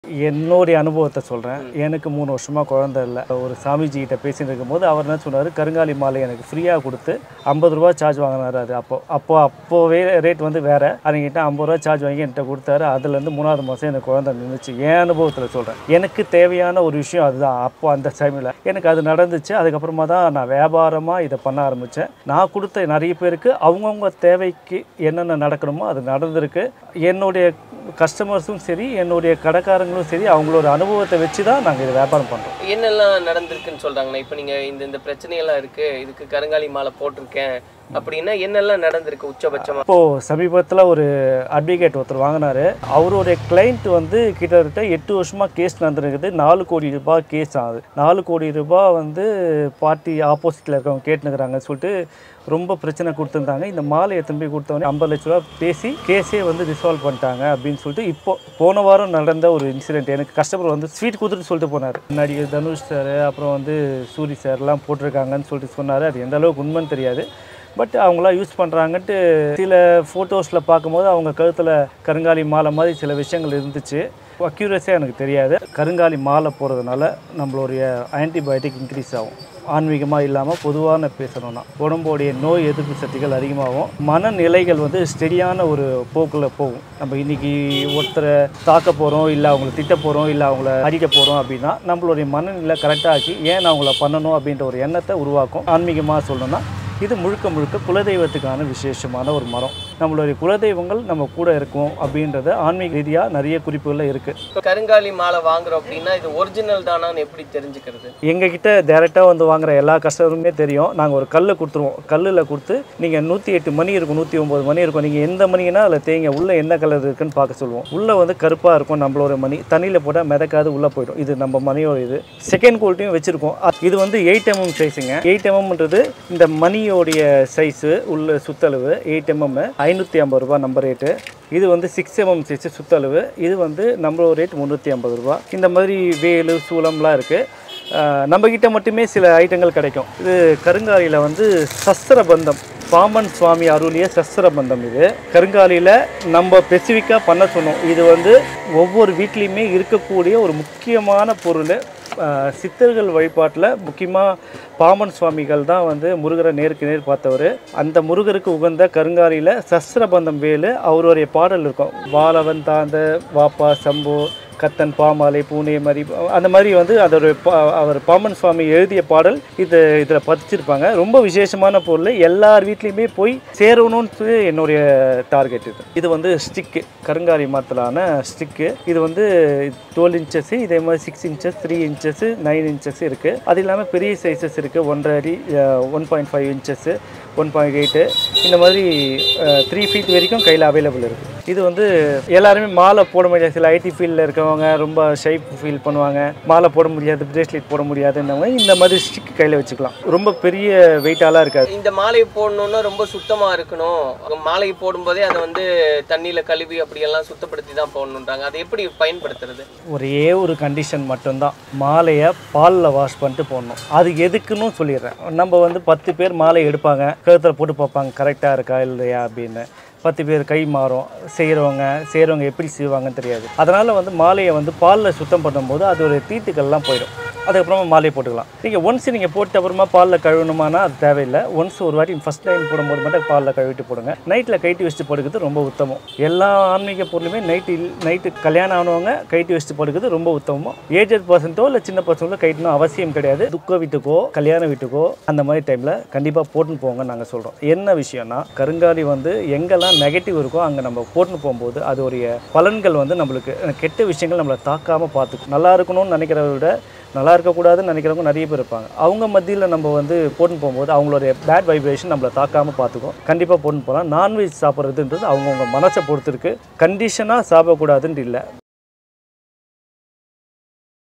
என்னுடைய அனுபவத்தை சொல்கிறேன் எனக்கு மூணு வருஷமாக குழந்தை இல்லை ஒரு சாமிஜி கிட்ட பேசிட்டு இருக்கும்போது அவர் என்ன சொன்னார் கருங்காலி மாலை எனக்கு ஃப்ரீயாக கொடுத்து ஐம்பது ரூபா சார்ஜ் வாங்கினாரு அது அப்போ அப்போ அப்போவே ரேட் வந்து வேறு அவங்ககிட்ட ஐம்பது ரூபா சார்ஜ் வாங்கி என்கிட்ட கொடுத்தாரு அதுலேருந்து மூணாவது மாதம் எனக்கு குழந்தை நின்றுச்சு என் அனுபவத்தில் சொல்கிறேன் எனக்கு தேவையான ஒரு விஷயம் அதுதான் அப்போ அந்த டைமில் எனக்கு அது நடந்துச்சு அதுக்கப்புறமா தான் நான் வியாபாரமாக இதை பண்ண ஆரம்பித்தேன் நான் கொடுத்த நிறைய பேருக்கு அவங்கவுங்க தேவைக்கு என்னென்ன நடக்கணுமோ அது நடந்திருக்கு என்னுடைய கஸ்டமர்ஸும் சரி என்னுடைய கடைக்காரங்களும் சரி அவங்களோட அனுபவத்தை வச்சு தான் நாங்கள் இதை வியாபாரம் பண்ணுறோம் என்னெல்லாம் நடந்திருக்குன்னு சொல்றாங்கண்ணா இப்போ நீங்க இந்த இந்த பிரச்சனையெல்லாம் இருக்கு இதுக்கு கருங்காலி மாலை போட்டிருக்கேன் அப்படின்னா என்னெல்லாம் நடந்திருக்கு உச்சபட்சமா இப்போது சமீபத்தில் ஒரு அட்வொகேட் ஒருத்தர் வாங்கினாரு அவருடைய கிளைண்ட் வந்து கிட்டத்தட்ட எட்டு வருஷமாக கேஸ் நடந்துருக்குது நாலு கோடி ரூபாய் கேஸ் ஆகுது நாலு கோடி ரூபாய் வந்து பார்ட்டி ஆப்போசிட்டில் இருக்கவங்க கேட்டுனுக்குறாங்கன்னு சொல்லிட்டு ரொம்ப பிரச்சனை கொடுத்துருந்தாங்க இந்த மாலை எத்தனை போய் கொடுத்தவொடனே ஐம்பது லட்ச ரூபா பேசி கேஸே வந்து ரிசால்வ் பண்ணிட்டாங்க அப்படின்னு சொல்லிட்டு இப்போ போன வாரம் நடந்த ஒரு இன்சிடென்ட் எனக்கு கஸ்டமர் வந்து ஸ்வீட் கொடுத்துட்டு சொல்லிட்டு போனார் நடிகர் தனுஷ் சார் அப்புறம் வந்து சூரி சார்லாம் போட்டிருக்காங்கன்னு சொல்லிட்டு சொன்னார் அது எந்த அளவுக்கு உண்மைன்னு தெரியாது பட் அவங்களாம் யூஸ் பண்ணுறாங்கன்ட்டு சில ஃபோட்டோஸில் பார்க்கும்போது அவங்க கழுத்தில் கருங்காலி மாலை மாதிரி சில விஷயங்கள் இருந்துச்சு அக்யூரஸியாக எனக்கு தெரியாது கருங்காலி மாலை போடுறதுனால நம்மளுடைய ஆன்டிபயோட்டிக் இன்க்ரீஸ் ஆகும் ஆன்மீகமாக இல்லாமல் பொதுவான பேசணும்னா உடம்போடைய நோய் எதிர்ப்பு சக்திகள் அதிகமாகும் மனநிலைகள் வந்து ஸ்டெடியான ஒரு போக்கில் போகும் நம்ம இன்னைக்கு ஒருத்தரை தாக்க போகிறோம் இல்லை அவங்கள திட்ட போகிறோம் இல்லை அவங்கள அடிக்க போகிறோம் அப்படின்னா நம்மளுடைய மனநிலை கரெக்டாக ஆக்கி ஏன் நான் அவங்கள பண்ணணும் அப்படின்ற ஒரு எண்ணத்தை உருவாக்கும் ஆன்மீகமாக சொல்லணும்னா இது முழுக்க முழுக்க குலதெய்வத்துக்கான விசேஷமான ஒரு மரம் நம்மளுடைய குலதெய்வங்கள் நம்ம கூட இருக்கும் அப்படின்றத ஆன்மீக ரீதியாக நிறைய குறிப்புகள் இருக்குது இப்போ கருங்காலி மாலை வாங்குறோம் அப்படின்னா இது ஒரிஜினல் தானான்னு எப்படி தெரிஞ்சுக்கிறது எங்ககிட்ட டேரெக்டாக வந்து வாங்குற எல்லா கஸ்டமருமே தெரியும் நாங்கள் ஒரு கல்லை கொடுத்துருவோம் கல்லில் கொடுத்து நீங்கள் நூற்றி எட்டு மணி இருக்கும் நூற்றி ஒம்பது மணி இருக்கும் நீங்கள் எந்த மணினா அதில் தேங்க உள்ளே என்ன கலர் இருக்குன்னு பார்க்க சொல்லுவோம் உள்ளே வந்து கருப்பாக இருக்கும் நம்மளோட மணி தண்ணியில் போட்டால் மிதக்காது உள்ளே போயிடும் இது நம்ம மணியோட இது செகண்ட் குவாலிட்டியும் வச்சுருக்கோம் இது வந்து எயிட் எம்எம் சைஸுங்க எயிட் எம்எம்ன்றது இந்த மணியோடைய சைஸு உள்ள சுத்தளவு எயிட் எம்எம் ஐநூற்றி ஐம்பது ரூபா நம்பர் ரேட்டு இது வந்து சிக்ஸ் எம்எம் சைஸு சுத்தளவு இது வந்து நம்மளோட ரேட் முந்நூற்றி ஐம்பது ரூபா இந்த மாதிரி வேலு சூளம்லாம் இருக்குது நம்மக்கிட்ட மட்டுமே சில ஐட்டங்கள் கிடைக்கும் இது கருங்காலியில் வந்து சஸ்திரபந்தம் பாமன் சுவாமி அருளிய சஸ்திரபந்தம் இது கருங்காலியில் நம்ம ஸ்பெசிஃபிக்காக பண்ண சொன்னோம் இது வந்து ஒவ்வொரு வீட்லேயுமே இருக்கக்கூடிய ஒரு முக்கியமான பொருள் ஆஹ் சித்தர்கள் வழிபாட்டில் முக்கியமாக பாமன் சுவாமிகள் தான் வந்து முருகரை நேருக்கு நேர் பார்த்தவர் அந்த முருகருக்கு உகந்த கருங்காலியில் சஸ்திரபந்தம் வேலு அவருடைய பாடல் இருக்கும் வாலவன் தாந்த வாப்பா சம்பு கத்தன் பாமாலை பூனே மாதிரி அந்த மாதிரி வந்து அதோட பா- அவர் பாமன் சுவாமி எழுதிய பாடல் இது இதில் பதிச்சிருப்பாங்க ரொம்ப விசேஷமான பொருள் எல்லார் வீட்லேயுமே போய் சேரணும்னு சொல்லி என்னுடைய டார்கெட் இது இது வந்து ஸ்டிக்கு கருங்காலி மரத்திலான ஸ்டிக்கு இது வந்து டுவெல் இன்ச்சஸ் இதே மாதிரி six inches three inches nine inches இருக்குது அது இல்லாமல் பெரிய சைஸஸ் இருக்குது ஒன்றரை அடி one point five inches one point eight இந்த மாதிரி த்ரீ ஃபீட் வரைக்கும் கையில் அவைலபிள் இருக்குது இது வந்து எல்லாருமே மாலை போட முடியாது சில ஐடி ஃபீல்டில் இருக்கவங்க ரொம்ப ஷைப் ஃபீல் பண்ணுவாங்க மாலை போட முடியாது பிரேஸ்லெட் போட முடியாதுன்னவங்க இந்த மாதிரி ஸ்டிக் கையில் வச்சுக்கலாம் ரொம்ப பெரிய வெயிட்டாலாம் இருக்காது இந்த மாலையை போடணும்னா ரொம்ப சுத்தமா இருக்கணும் மாலையை போடும்போதே அதை வந்து தண்ணியில கழுவி அப்படியெல்லாம் சுத்தப்படுத்தி தான் போடணுன்றாங்க அதை எப்படி பயன்படுத்துறது ஒரே ஒரு கண்டிஷன் மட்டும்தான் மாலையை பாலில் வாஷ் பண்ணிட்டு போடணும் அது எதுக்குன்னு சொல்லிடுறேன் நம்ம வந்து பத்து பேர் மாலை எடுப்பாங்க கழுத்தில் போட்டு பார்ப்பாங்க கரெக்டாக இருக்கா இல்லையா அப்படின்னு பத்து பேர் கை மாறும் செய்கிறவங்க செய்கிறவங்க எப்படி செய்வாங்கன்னு தெரியாது அதனால் வந்து மாலையை வந்து பாலில் சுத்தம் பண்ணும்போது அதோட தீட்டுக்கள்லாம் போயிடும் அதுக்கப்புறமா மாலையை போட்டுக்கலாம் நீங்கள் ஒன்ஸ் நீங்கள் போட்ட அப்புறமா பாலில் கழுவணுமானா அது தேவையில்லை ஒன்ஸ் ஒரு வாட்டி ஃபஸ்ட் டைம் போடும்போது மட்டும் பாலில் கழுவிட்டு போடுங்க நைட்டில் கைட்டி வச்சுட்டு படுக்கிறது ரொம்ப உத்தமம் எல்லா ஆன்மீக பொருளுமே நைட்டு நைட்டு கல்யாணம் ஆனவங்க கைட்டி வச்சுட்டு படுக்கிறது ரொம்ப உத்தமம் ஏஜட் பர்சன்ட்டோ இல்லை சின்ன பர்சன்ட்டோ கைட்டணும் அவசியம் கிடையாது துக்க வீட்டுக்கோ கல்யாண வீட்டுக்கோ அந்த மாதிரி டைமில் கண்டிப்பாக போட்டுன்னு போங்க நாங்கள் சொல்கிறோம் என்ன விஷயம்னா கருங்காலி வந்து எங்கெல்லாம் நெகட்டிவ் இருக்கோ அங்கே நம்ம போட்டுன்னு போகும்போது அதோடைய பலன்கள் வந்து நம்மளுக்கு அஹ், கெட்ட விஷயங்கள் நம்மளை தாக்காமல் பார்த்துக்கும் நல்லா இருக்கணும்னு நினைக்கிறத விட நல்லா இருக்கக்கூடாதுன்னு நினைக்கிறவங்க நிறைய பேர் இருப்பாங்க அவங்க மத்தியில் நம்ம வந்து போட்டுன்னு போகும்போது அவங்களுடைய பேட் வைப்ரேஷன் நம்மளை தாக்காமல் பார்த்துக்கும் கண்டிப்பாக போட்டுன்னு போகலாம் நான்வெஜ் சாப்பிட்றதுன்றது அவங்கவுங்க மனசை பொறுத்து இருக்கு கண்டிஷனாக சாப்பிடக்கூடாதுன்ட்டு இல்லை